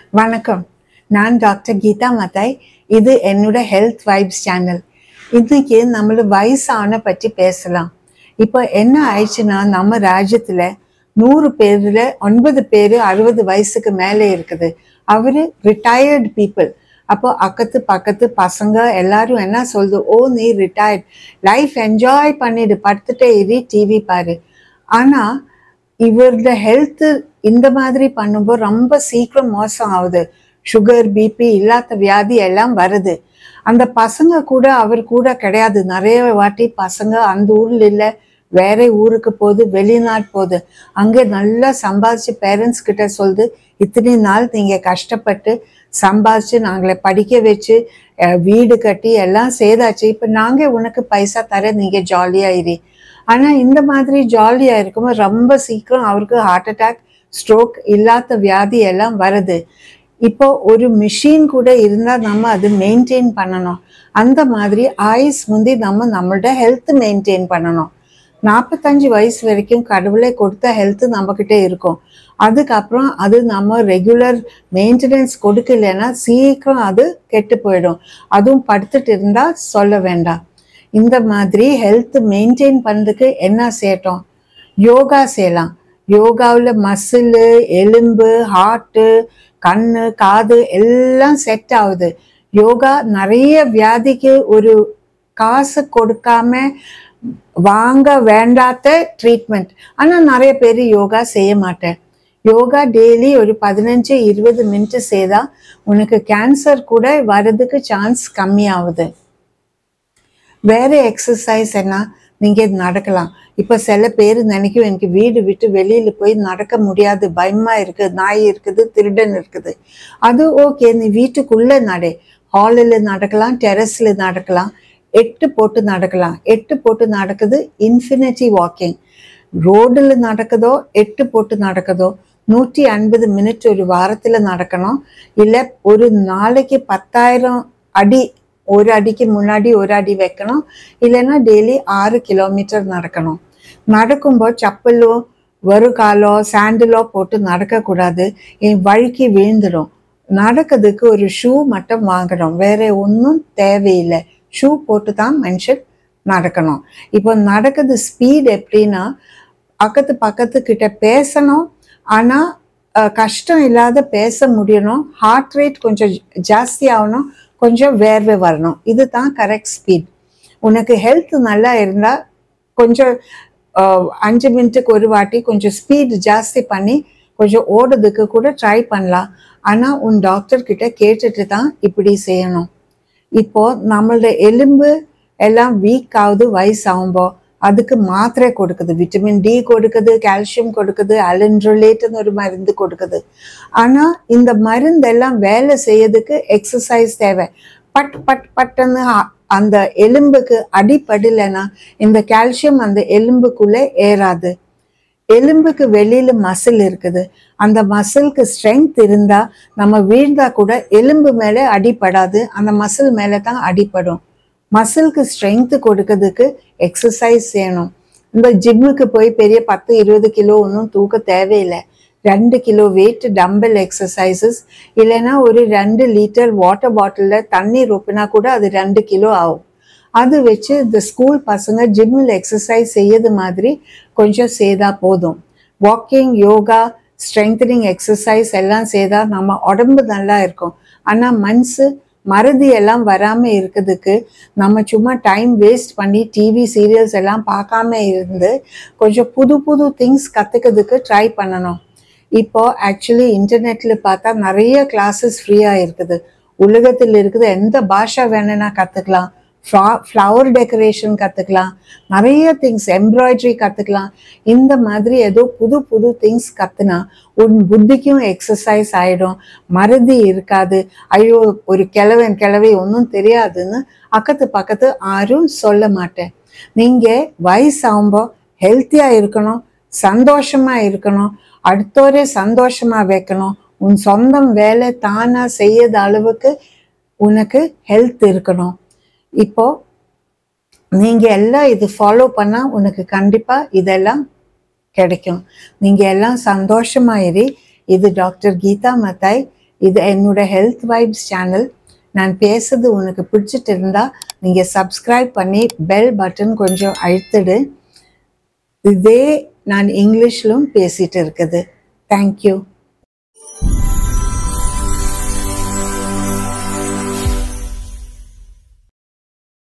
வணக்கம் நான் டாக்டர் கீதா மத்தாய் இது என்னோட ஹெல்த் வைப்ஸ் சேனல் இன்னைக்கு நம்மள வயசான பற்றி பேசலாம் இப்போ என்ன ஆயிடுச்சுன்னா நம்ம ராஜ்யத்துல நூறு பேர்ல ஒன்பது பேர் அறுபது வயசுக்கு மேலே இருக்குது அவரு ரிட்டையர்டு பீப்புள் அப்போ அக்கத்து பக்கத்து பசங்க எல்லாரும் என்ன சொல்லுது ஓ நீ ரிட்டையர்ட் லைஃப் என்ஜாய் பண்ணிடு படுத்துட்டே இரு டிவி பாரு ஆனா இவரோட ஹெல்த் இந்த மாதிரி பண்ணும்போது ரொம்ப சீக்கிரம் மோசம் ஆகுது சுகர் பிபி இல்லாத வியாதி எல்லாம் வருது அந்த பசங்க கூட அவர் கூட கிடையாது நிறைய வாட்டி பசங்க அந்த ஊர்ல இல்ல வேற ஊருக்கு போகுது வெளிநாடு போகுது அங்கே நல்லா சம்பாதிச்சு பேரண்ட்ஸ் கிட்ட சொல்லுது இத்தனை நாள் நீங்க கஷ்டப்பட்டு சம்பாதிச்சு நாங்களை படிக்க வச்சு அஹ், வீடு கட்டி எல்லாம் செய்தாச்சு இப்ப நாங்க உனக்கு பைசா தர நீங்க ஜாலியா இரு ஆனா இந்த மாதிரி ஜாலியா இருக்கும்போது ரொம்ப சீக்கிரம் அவருக்கு ஹார்ட் அட்டாக் ஸ்ட்ரோக் இல்லாத வியாதி எல்லாம் வருது இப்போ ஒரு மிஷின் கூட இருந்தா நம்ம அது மெயின்டைன் பண்ணணும் அந்த மாதிரி ஆயுஸ் முந்தி நம்ம நம்மளோட ஹெல்த் மெயின்டைன் பண்ணணும் நாற்பத்தஞ்சு வயசு வரைக்கும் கடவுளை கொடுத்த ஹெல்த் நம்மக்கிட்ட இருக்கும் அதுக்கப்புறம் அது நம்ம ரெகுலர் மெயின்டெனன்ஸ் கொடுக்கலன்னா சீக்கிரம் அது கெட்டு போயிடும் அதுவும் படுத்துட்டு இருந்தா சொல்ல வேண்டாம் இந்த மாதிரி ஹெல்த் மெயின்டைன் பண்ணுறதுக்கு என்ன செய்யட்டும் யோகா செய்யலாம் யோகாவில் மசில் எலும்பு ஹார்ட்டு கண்ணு காது எல்லாம் செட் ஆகுது யோகா நிறைய வியாதிக்கு ஒரு காசு கொடுக்காம வாங்க வேண்டாத ட்ரீட்மெண்ட் ஆனால் நிறைய பேர் யோகா செய்ய மாட்டேன் யோகா டெய்லி ஒரு பதினஞ்சு இருபது மினிட் செய்தா உனக்கு கேன்சர் கூட வர்றதுக்கு சான்ஸ் கம்மியாகுது வேற எக்ஸசைஸ் என்ன நீங்க நடக்கலாம் இப்ப சில பேர் நினைக்கும் எனக்கு வீடு விட்டு வெளியில போய் நடக்க முடியாது பயமா இருக்கு நாய் இருக்குது திருடன் இருக்குது அது ஓகே நீ வீட்டுக்குள்ள நடு ஹாலில் நடக்கலாம் டெரஸ்ல நடக்கலாம் எட்டு போட்டு நடக்கலாம் எட்டு போட்டு நடக்குது இன்ஃபினிட்டி வாக்கிங் ரோடில் நடக்குதோ எட்டு போட்டு நடக்குதோ நூற்றி ஐம்பது மினிட் ஒரு வாரத்தில் நடக்கணும் இல்லை ஒரு நாளைக்கு பத்தாயிரம் அடி ஒரு அடிக்கு முன்னாடி ஒரு அடி வைக்கணும் இல்லைன்னா டெய்லி ஆறு கிலோமீட்டர் நடக்கணும் நடக்கும்போது செப்பலோ வருகாலோ சாண்டிலோ போட்டு நடக்கக்கூடாது என் வழுக்கி விழுந்துடும் நடக்கிறதுக்கு ஒரு ஷூ மட்டும் வாங்கணும் வேற ஒன்றும் தேவையில்லை ஷூ போட்டு தான் மனுஷன் நடக்கணும் இப்போ நடக்குது ஸ்பீட் எப்படின்னா பக்கத்து பக்கத்து கிட்ட பேசணும் ஆனால் கஷ்டம் இல்லாத பேச முடியணும் ஹார்ட் ரேட் கொஞ்சம் ஜாஸ்தி ஆகணும் கொஞ்சம் வேர்வை வரணும் இதுதான் கரெக்ட் ஸ்பீட் உனக்கு ஹெல்த் நல்லா இருந்தால் கொஞ்சம் அஹ், அஞ்சு மினிட்டுக்கு ஒரு வாட்டி கொஞ்சம் ஸ்பீட் ஜாஸ்தி பண்ணி கொஞ்சம் ஓடுறதுக்கு கூட ட்ரை பண்ணலாம் ஆனால் உன் டாக்டர் கிட்ட கேட்டுட்டு தான் இப்படி செய்யணும் இப்போ நம்மளோட எலும்பு எல்லாம் வீக் ஆகுது வயசாகும்போ அதுக்கு மாத்திரை கொடுக்குது விட்டமின் டி கொடுக்குது கால்சியம் கொடுக்குது அலன்ட்ரோலேட்னு ஒரு மருந்து கொடுக்குது ஆனா இந்த மருந்தெல்லாம் வேலை செய்யறதுக்கு எக்ஸசைஸ் தேவை பட் பட் பட்டுன்னு அ- அந்த எலும்புக்கு அடிப்படலைன்னா இந்த கால்சியம் அந்த எலும்புக்குள்ளே ஏறாது எலும்புக்கு வெளியில மசில் இருக்குது அந்த மசிலுக்கு ஸ்ட்ரென்த் இருந்தா நம்ம வீழ்ந்தா கூட எலும்பு மேலே அடிபடாது அந்த மசில் மேலே தான் அடிபடும் மசிலுக்கு ஸ்ட்ரென்த் கொடுக்கறதுக்கு எக்ஸசைஸ் செய்யணும் இந்த ஜிம்முக்கு போய் பெரிய பத்து இருபது கிலோ ஒன்றும் தூக்க தேவையில்லை ரெண்டு கிலோ வெயிட் டம்பல் எக்ஸசைசஸ் இல்லைன்னா ஒரு ரெண்டு லிட்டர் வாட்டர் பாட்டிலில் தண்ணி ரொப்பினா கூட அது ரெண்டு கிலோ ஆகும் அது வச்சு இந்த ஸ்கூல் பசங்க ஜிம்மில் எக்ஸசைஸ் செய்யறது மாதிரி கொஞ்சம் செய்தா போதும் வாக்கிங் யோகா ஸ்ட்ரெங்தனிங் எக்ஸசைஸ் எல்லாம் செய்தா நம்ம உடம்பு நல்லா இருக்கும் ஆனால் மனசு மறதி எல்லாம் வராமல் இருக்கிறதுக்கு நம்ம சும்மா டைம் வேஸ்ட் பண்ணி டிவி சீரியல்ஸ் எல்லாம் பார்க்காம இருந்து கொஞ்சம் புது புது திங்ஸ் கற்றுக்கிறதுக்கு ட்ரை பண்ணணும் இப்போ ஆக்சுவலி இன்டர்நெட்ல பார்த்தா நிறைய கிளாஸஸ் ஃப்ரீயாக இருக்குது உலகத்தில் இருக்குது எந்த பாஷா வேணும்னா கற்றுக்கலாம் ஃப்ளவர் டெக்கரேஷன் கற்றுக்கலாம் நிறைய திங்ஸ் எம்ப்ராய்டரி கற்றுக்கலாம் இந்த மாதிரி ஏதோ புது புது திங்ஸ் கற்றுனா உன் புத்திக்கும் எக்ஸசைஸ் ஆகிடும் மறதி இருக்காது ஐயோ ஒரு கிழவன் கிழவை ஒன்றும் தெரியாதுன்னு அக்கத்து பக்கத்து யாரும் சொல்ல மாட்டேன் நீங்கள் வயசாகும்போ ஹெல்த்தியாக இருக்கணும் சந்தோஷமா இருக்கணும் அடுத்தோரே சந்தோஷமா வைக்கணும் உன் சொந்தம் வேலை தானா செய்யற அளவுக்கு உனக்கு ஹெல்த் இருக்கணும் இப்போ நீங்க எல்லாம் இது ஃபாலோ பண்ணா உனக்கு கண்டிப்பா இதெல்லாம் கிடைக்கும் நீங்க எல்லாம் சந்தோஷமா இரு இது டாக்டர் கீதா மத்தாய் இது என்னோட ஹெல்த் வைப்ஸ் சேனல் நான் பேசுறது உனக்கு பிடிச்சிட்டு இருந்தா நீங்க சப்ஸ்கிரைப் பண்ணி பெல் பட்டன் கொஞ்சம் அழுத்திடு இதே நான் இங்கிலீஷ்லும் பேசிட்டு இருக்குது தேங்க்யூ